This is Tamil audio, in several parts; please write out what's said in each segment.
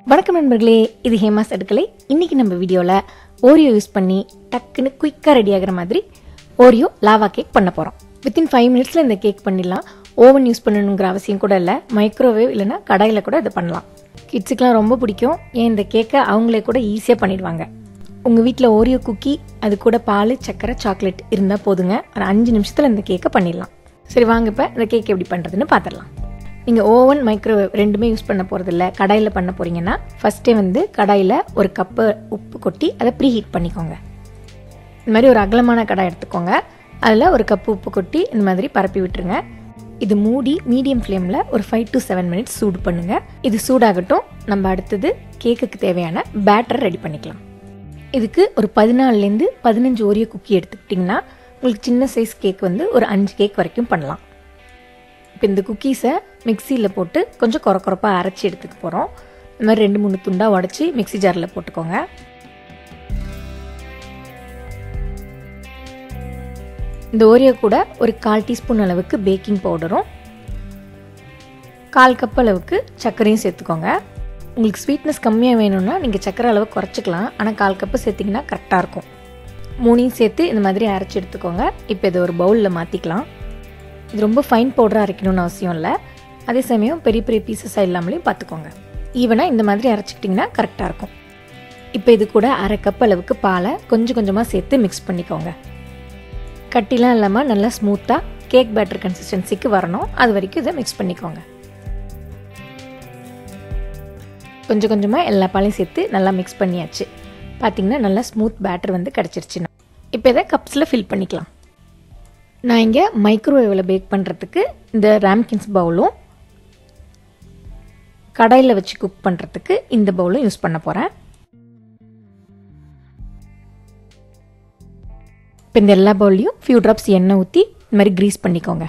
வணக்கம் நண்பர்களே இது ஹேமாஸ் அடுக்கலை இன்னைக்கு நம்ம வீடியோவில் ஓரியோ யூஸ் பண்ணி டக்குன்னு குயிக்காக ரெடி ஆகிற மாதிரி ஓரியோ லாவா கேக் பண்ண போகிறோம் வித்தின் ஃபைவ் மினிட்ஸில் இந்த கேக் பண்ணிடலாம் ஓவன் யூஸ் பண்ணணுங்கிற அவசியம் கூட இல்லை மைக்ரோவேவ் இல்லைன்னா கடாயில் கூட இதை பண்ணலாம் கிட்ஸுக்கெலாம் ரொம்ப பிடிக்கும் ஏன் இந்த கேக்கை அவங்களே கூட ஈஸியாக பண்ணிடுவாங்க உங்கள் வீட்டில் ஓரியோ குக்கி அது கூட பால் சக்கரை சாக்லேட் இருந்தால் போதுங்க ஒரு அஞ்சு நிமிஷத்தில் இந்த கேக்கை பண்ணிடலாம் சரி வாங்க இப்போ இந்த கேக் எப்படி பண்ணுறதுன்னு பார்த்துடலாம் நீங்கள் ஓவன் மைக்ரோவேவ் ரெண்டுமே யூஸ் பண்ண போகிறதில்ல கடாயில் பண்ண போகிறீங்கன்னா ஃபஸ்ட்டே வந்து கடாயில் ஒரு கப்பு உப்பு கொட்டி அதை ப்ரீ ஹீட் பண்ணிக்கோங்க இந்த மாதிரி ஒரு அகலமான கடாய் எடுத்துக்கோங்க அதில் ஒரு கப்பு உப்பு கொட்டி இந்த மாதிரி பரப்பி விட்டுருங்க இது மூடி மீடியம் ஃப்ளேமில் ஒரு ஃபைவ் டு செவன் மினிட்ஸ் சூடு பண்ணுங்கள் இது சூடாகட்டும் நம்ம அடுத்தது கேக்குக்கு தேவையான பேட்டர் ரெடி பண்ணிக்கலாம் இதுக்கு ஒரு பதினாலுலேருந்து பதினஞ்சு ஓரியோ குக்கி எடுத்துக்கிட்டிங்கன்னா உங்களுக்கு சின்ன சைஸ் கேக் வந்து ஒரு அஞ்சு கேக் வரைக்கும் பண்ணலாம் இப்போ இந்த குக்கீஸை மிக்சியில் போட்டு கொஞ்சம் குறை குறைப்பாக அரைச்சி எடுத்துக்க போகிறோம் இந்த மாதிரி ரெண்டு மூணு துண்டாக உடச்சி மிக்ஸி ஜாரில் போட்டுக்கோங்க இந்த ஓரியோ கூட ஒரு கால் டீஸ்பூன் அளவுக்கு பேக்கிங் பவுடரும் கால் கப் அளவுக்கு சர்க்கரையும் சேர்த்துக்கோங்க உங்களுக்கு ஸ்வீட்னஸ் கம்மியாக வேணும்னா நீங்கள் சர்க்கரை அளவு குறைச்சிக்கலாம் ஆனால் கால் கப்பு சேர்த்திங்கன்னா கரெக்டாக இருக்கும் மூணையும் சேர்த்து இந்த மாதிரி அரைச்சி எடுத்துக்கோங்க இப்போ இதை ஒரு பவுலில் மாற்றிக்கலாம் இது ரொம்ப ஃபைன் பவுடராக அரைக்கணும்னு அவசியம் இல்லை அதே சமயம் பெரிய பெரிய பீசஸாக இல்லாமலையும் பார்த்துக்கோங்க ஈவனாக இந்த மாதிரி அரைச்சிக்கிட்டிங்கன்னா கரெக்டாக இருக்கும் இப்போ இது கூட அரை கப் அளவுக்கு பாலை கொஞ்சம் கொஞ்சமாக சேர்த்து மிக்ஸ் பண்ணிக்கோங்க கட்டிலாம் இல்லாமல் நல்லா ஸ்மூத்தாக கேக் பேட்டர் கன்சிஸ்டன்சிக்கு வரணும் அது வரைக்கும் இதை மிக்ஸ் பண்ணிக்கோங்க கொஞ்சம் கொஞ்சமாக எல்லா பாலையும் சேர்த்து நல்லா மிக்ஸ் பண்ணியாச்சு பார்த்தீங்கன்னா நல்லா ஸ்மூத் பேட்டர் வந்து கிடச்சிருச்சுன்னா இப்போ இதை கப்ஸில் ஃபில் பண்ணிக்கலாம் நான் இங்கே மைக்ரோவேவில் பேக் பண்ணுறதுக்கு இந்த ராம்கின்ஸ் பவுலும் கடாயில் வச்சு குக் பண்ணுறதுக்கு இந்த பவுலும் யூஸ் பண்ண போகிறேன் இப்போ இந்த எல்லா பவுல்லையும் ஃபியூ ட்ராப்ஸ் எண்ணெய் ஊற்றி இந்த மாதிரி க்ரீஸ் பண்ணிக்கோங்க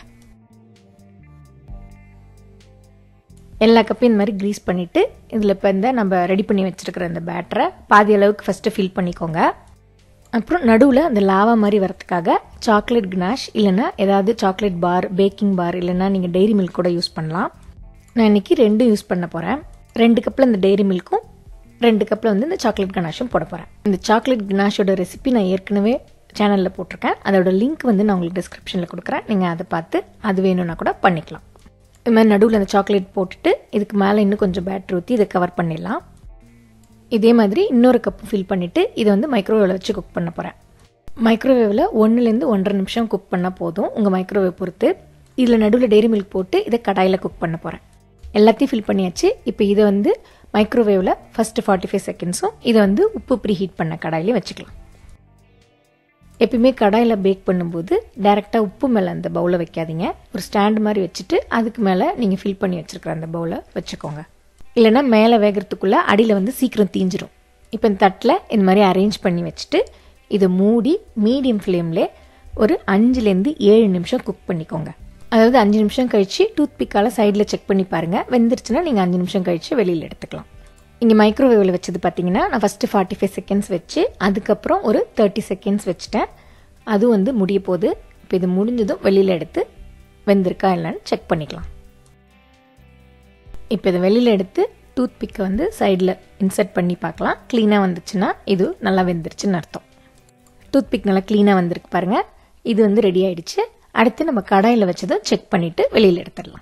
எல்லா கப்பையும் இந்த மாதிரி க்ரீஸ் பண்ணிவிட்டு இதில் இப்போ இந்த நம்ம ரெடி பண்ணி வச்சுருக்கிற இந்த பேட்டரை பாதி அளவுக்கு ஃபஸ்ட்டு ஃபில் பண்ணிக்கோங்க அப்புறம் நடுவில் அந்த லாவா மாதிரி வரத்துக்காக சாக்லேட் கினாஷ் இல்லைன்னா ஏதாவது சாக்லேட் பார் பேக்கிங் பார் இல்லைன்னா நீங்கள் டெய்ரி மில்க் கூட யூஸ் பண்ணலாம் நான் இன்றைக்கி ரெண்டும் யூஸ் பண்ண போகிறேன் ரெண்டு கப்பில் இந்த டெய்ரி மில்க்கும் ரெண்டு கப்பில் வந்து இந்த சாக்லேட் கனாஷும் போட போகிறேன் இந்த சாக்லேட் கினாஷோட ரெசிபி நான் ஏற்கனவே சேனலில் போட்டிருக்கேன் அதோட லிங்க் வந்து நான் உங்களுக்கு டிஸ்கிரிப்ஷனில் கொடுக்குறேன் நீங்கள் அதை பார்த்து அது வேணும்னா கூட பண்ணிக்கலாம் இது மாதிரி நடுவில் அந்த சாக்லேட் போட்டுட்டு இதுக்கு மேலே இன்னும் கொஞ்சம் பேட்டர் ஊற்றி இதை கவர் பண்ணிடலாம் இதே மாதிரி இன்னொரு கப்பு ஃபில் பண்ணிவிட்டு இதை வந்து மைக்ரோவேவில் வச்சு குக் பண்ண போகிறேன் மைக்ரோவேவில் ஒன்றுலேருந்து ஒன்றரை நிமிஷம் குக் பண்ணால் போதும் உங்கள் மைக்ரோவேவ் பொறுத்து இதில் நடுவில் டெய்ரி மில்க் போட்டு இதை கடாயில் குக் பண்ண போகிறேன் எல்லாத்தையும் ஃபில் பண்ணியாச்சு இப்போ இதை வந்து மைக்ரோவேவில் ஃபஸ்ட்டு ஃபார்ட்டி ஃபைவ் செகண்ட்ஸும் இதை வந்து உப்பு ப்ரீ ஹீட் பண்ண கடாயிலையும் வச்சுக்கலாம் எப்பயுமே கடாயில் பேக் பண்ணும்போது டேரெக்டாக உப்பு மேலே அந்த பவுலை வைக்காதீங்க ஒரு ஸ்டாண்ட் மாதிரி வச்சுட்டு அதுக்கு மேலே நீங்கள் ஃபில் பண்ணி வச்சுருக்கிற அந்த பவுலை வச்சுக்கோங்க இல்லைன்னா மேலே வேகிறதுக்குள்ளே அடியில் வந்து சீக்கிரம் தீஞ்சிரும் இப்போ இந்த தட்டில் இந்த மாதிரி அரேஞ்ச் பண்ணி வச்சுட்டு இதை மூடி மீடியம் ஃப்ளேம்லே ஒரு அஞ்சுலேருந்து ஏழு நிமிஷம் குக் பண்ணிக்கோங்க அதாவது அஞ்சு நிமிஷம் கழித்து டூத் பிக்கால் சைடில் செக் பண்ணி பாருங்கள் வெந்துருச்சுன்னா நீங்கள் அஞ்சு நிமிஷம் கழித்து வெளியில் எடுத்துக்கலாம் இங்கே மைக்ரோவேவில் வச்சது பார்த்தீங்கன்னா நான் ஃபஸ்ட்டு ஃபார்ட்டி ஃபைவ் செகண்ட்ஸ் வச்சு அதுக்கப்புறம் ஒரு தேர்ட்டி செகண்ட்ஸ் வச்சுட்டேன் அதுவும் வந்து முடிய போகுது இப்போ இது முடிஞ்சதும் வெளியில் எடுத்து வெந்திருக்கா இல்லைன்னு செக் பண்ணிக்கலாம் இப்போ இதை வெளியில் எடுத்து டூத் பிக்கை வந்து சைடில் இன்சர்ட் பண்ணி பார்க்கலாம் க்ளீனாக வந்துச்சுன்னா இது நல்லா வெந்துருச்சுன்னு அர்த்தம் டூத் பிக் நல்லா க்ளீனாக வந்திருக்கு பாருங்கள் இது வந்து ரெடி ஆயிடுச்சு அடுத்து நம்ம கடாயில் வச்சதை செக் பண்ணிவிட்டு வெளியில் எடுத்துடலாம்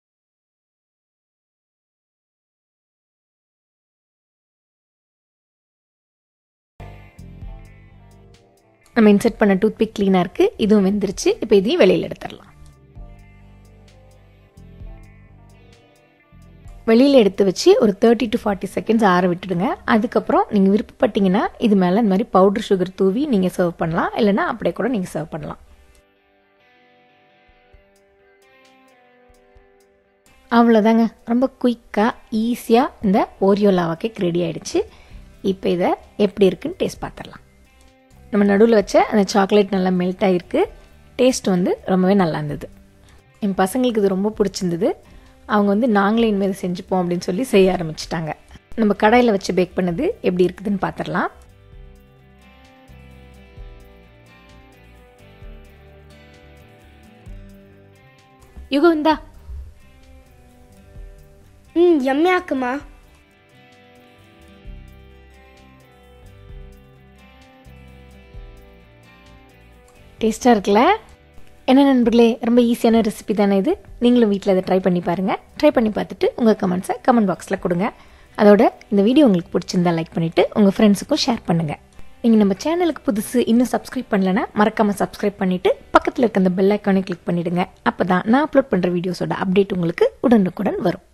நம்ம இன்சர்ட் பண்ண டூத் பிக் க்ளீனாக இருக்குது இதுவும் வெந்துருச்சு இப்போ இதையும் வெளியில் எடுத்துடலாம் வெளியில் எடுத்து வச்சு ஒரு தேர்ட்டி டு ஃபார்ட்டி செகண்ட்ஸ் ஆற விட்டுடுங்க அதுக்கப்புறம் நீங்கள் விருப்பப்பட்டீங்கன்னா இது மேலே இந்த மாதிரி பவுடர் சுகர் தூவி நீங்கள் சர்வ் பண்ணலாம் இல்லைன்னா அப்படியே கூட நீங்கள் சர்வ் பண்ணலாம் அவ்வளோதாங்க ரொம்ப குயிக்காக ஈஸியாக இந்த ஓரியோ லாவா கேக் ரெடி ஆகிடுச்சு இப்போ இதை எப்படி இருக்குன்னு டேஸ்ட் பார்த்துடலாம் நம்ம நடுவில் வச்ச அந்த சாக்லேட் நல்லா மெல்ட் ஆகிருக்கு டேஸ்ட் வந்து ரொம்பவே நல்லா இருந்தது என் பசங்களுக்கு இது ரொம்ப பிடிச்சிருந்தது அவங்க வந்து நாங்களே இனிமேல் செஞ்சுப்போம் அப்படின்னு சொல்லி செய்ய ஆரம்பிச்சிட்டாங்க நம்ம கடாயில் வச்சு பேக் பண்ணது எப்படி இருக்குதுன்னு பார்த்துடலாம் யுகம் இந்தா ம் எம்மையாக்குமா டேஸ்ட்டாக இருக்குல்ல என்ன நண்பர்களே ரொம்ப ஈஸியான ரெசிபி தானே இது நீங்களும் வீட்டில் அதை ட்ரை பண்ணி பாருங்கள் ட்ரை பண்ணி பார்த்துட்டு உங்கள் கமெண்ட்ஸை கமெண்ட் பாக்ஸில் கொடுங்க அதோட இந்த வீடியோ உங்களுக்கு பிடிச்சிருந்தா லைக் பண்ணிவிட்டு உங்கள் ஃப்ரெண்ட்ஸுக்கும் ஷேர் பண்ணுங்கள் நீங்கள் நம்ம சேனலுக்கு புதுசு இன்னும் சப்ஸ்கிரைப் பண்ணலனா மறக்காமல் சப்ஸ்கிரைப் பண்ணிவிட்டு பக்கத்தில் இருக்க அந்த பெல் ஐக்கானை கிளிக் பண்ணிவிடுங்க அப்போ தான் நான் அப்லோட் பண்ணுற வீடியோஸோட அப்டேட் உங்களுக்கு உடனுக்குடன் வரும்